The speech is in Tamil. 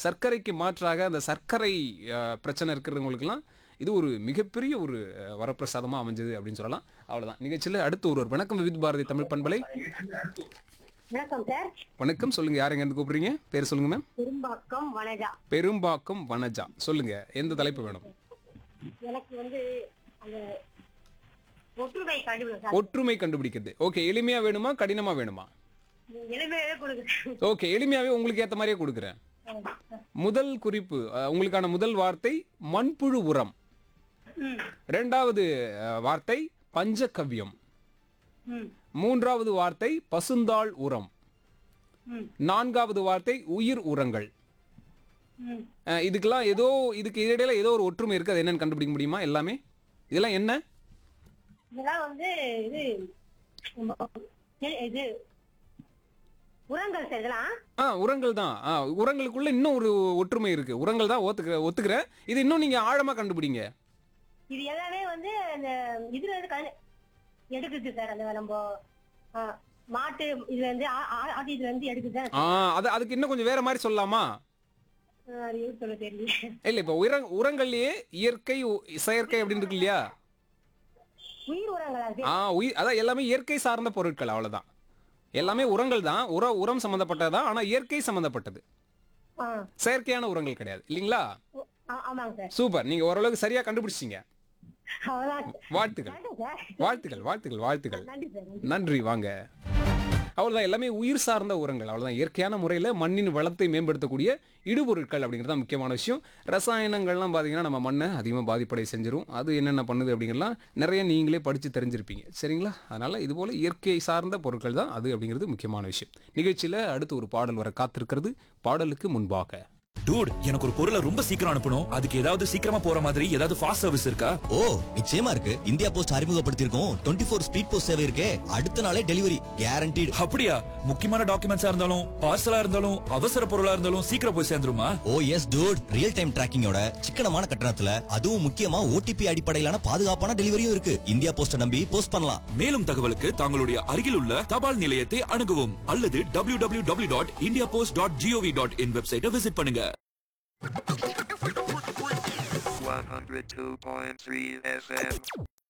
சர்க்கரைக்கு மாற்றாக அந்த சர்க்கரை அஹ், பிரச்சனை இருக்கிறவங்களுக்குலாம் இது ஒரு மிகப்பெரிய ஒரு அஹ், வரப்பிரசாதமா அமைஞ்சது அப்படின்னு சொல்லலாம் அவ்வளவுதான் நிகழ்ச்சியில் அடுத்து ஒருவர் வணக்கம் விவித் பாரதி தமிழ் பண்பலை வணக்கம் சார் வணக்கம் சொல்லுங்க யார் எங்க இருந்து கூப்பிடுறீங்க பேர் சொல்லுங்க மேம் பெரும்பாக்கம் வனஜா பெரும்பாக்கம் வனஜா சொல்லுங்க எந்த தலைப்பு வேணும் எனக்கு வந்து அந்த ஒற்றுமை கழிவு சார் ஒற்றுமை கண்டுபிடிக்கிறது ஓகே எளிமையா வேணுமா கடினமா வேணுமா எளிமையாவே கொடுக்குறேன் ஓகே எளிமையாவே உங்களுக்கு ஏத்த மாதிரியே கொடுக்குறேன் முதல் குறிப்பு அஹ், உங்களுக்கான முதல் வார்த்தை மண்புழு உரம் ம் இரண்டாவது அஹ், வார்த்தை பஞ்சகவ்யம் ம் மூன்றாவது வார்த்தை பசுந்தாள் உரம் ம் நான்காவது வார்த்தை உயிர் உரங்கள் ம் அஹ், இதுக்கெல்லாம் ஏதோ இதுக்கு இடையில ஏதோ ஒரு ஒற்றுமை இருக்கு அது என்னன்னு கண்டுபிடிக்க முடியுமா எல்லாமே இதெல்லாம் என்ன இதெல்லாம் வந்து இது எ- இது உரங்கள் சார் இதெல்லாம் ஆ உரங்கள் தான் ஆ உரங்களுக்குள்ள இன்னும் ஒரு ஒற்றுமை இருக்கு உரங்கள் தான் ஒத்துக்கிற ஒத்துக்கிறேன் இது இன்னும் நீங்க ஆழமா கண்டுபிடிங்க இது எல்லாமே வந்து அந்த இதுல இருந்து கல- எடுக்குது சார் அந்த நம்ம ஆ, மாட்டு இதுல இருந்து ஆ- ஆ- ஆட்டு இதுல இருந்து எடுக்குது ஆ அது அதுக்கு இன்னும் கொஞ்சம் வேற மாதிரி சொல்லலாமா அது எப்படி சொல்ல தெரியல இல்ல இப்ப உர உரங்கள்லயே இயற்கை உ- செயற்கை அப்படின்னு இருக்கு இல்லையா உயிர் உரங்களா அது ஆ உயிர் அதான் எல்லாமே இயற்கை சார்ந்த பொருட்கள் அவ்வளவுதான் எல்லாமே உரங்கள் தான் உர உரம் சம்பந்தப்பட்டது தான் ஆனா இயற்கை சம்பந்தப்பட்டது ஆ செயற்கையான உரங்கள் கிடையாது இல்லைங்களா ஓ, ஆ- ஆமாங்க சார் சூப்பர் நீங்க ஓரளவுக்கு சரியா கண்டுபிடிச்சிங்க அவ்வளவுதான் வாழ்த்துக்கள் நன்றி சார் வாழ்த்துக்கள் வாழ்த்துக்கள் வாழ்த்துக்கள் நன்றி சார் நன்றி. நன்றி வாங்க அவ்வளவுதான் எல்லாமே உயிர் சார்ந்த உரங்கள் அவ்வளவுதான் இயற்கையான முறையில் மண்ணின் வளத்தை மேம்படுத்தக்கூடிய இடுபொருட்கள் அப்படிங்கிறது தான் முக்கியமான விஷயம் ரசாயனங்கள்லாம் பார்த்தீங்கன்னா நம்ம மண்ணை அதிகமாக பாதிப்படை செஞ்சிரும் அது என்னென்ன பண்ணுது அப்படிங்கிறலாம் நிறைய நீங்களே படித்து தெரிஞ்சிருப்பீங்க சரிங்களா அதனால் இது போல் இயற்கை சார்ந்த பொருட்கள் தான் அது அப்படிங்கிறது முக்கியமான விஷயம் நிகழ்ச்சியில் அடுத்து ஒரு பாடல் வர காத்திருக்கிறது பாடலுக்கு முன்பாக டூட் எனக்கு ஒரு பொருளை ரொம்ப சீக்கிரம் அனுப்பணும் அதுக்கு ஏதாவது சீக்கிரமா போற மாதிரி ஏதாவது ஃபாஸ்ட் சர்வீஸ் இருக்கா ஓ நிச்சயமா இருக்கு இந்தியா போஸ்ட் அறிமுகப்படுத்தியிருக்கோம் டுவெண்ட்டி ஃபோர் ஸ்பீட் போஸ்ட் சேவை இருக்கே அடுத்த நாளே டெலிவரி கேரண்டீடு அப்படியா முக்கியமான டாக்குமெண்ட்ஸா இருந்தாலும் பார்சலா இருந்தாலும் அவசர பொருளா இருந்தாலும் சீக்கிரம் போய் சேர்ந்துருமா ஓ எஸ் டூட் ரியல் டைம் டிராக்கிங்கோட சிக்கனமான கட்டணத்துல அதுவும் முக்கியமா ஓடிபி அடிப்படையிலான பாதுகாப்பான டெலிவரியும் இருக்கு இந்தியா போஸ்ட நம்பி போஸ்ட் பண்ணலாம் மேலும் தகவலுக்கு தங்களுடைய அருகில் உள்ள தபால் நிலையத்தை அணுகவும் அல்லது W W W dot India post dot gov dot in வெப்சைட்டை விசிட் பண்ணுங்க 102.3 FM.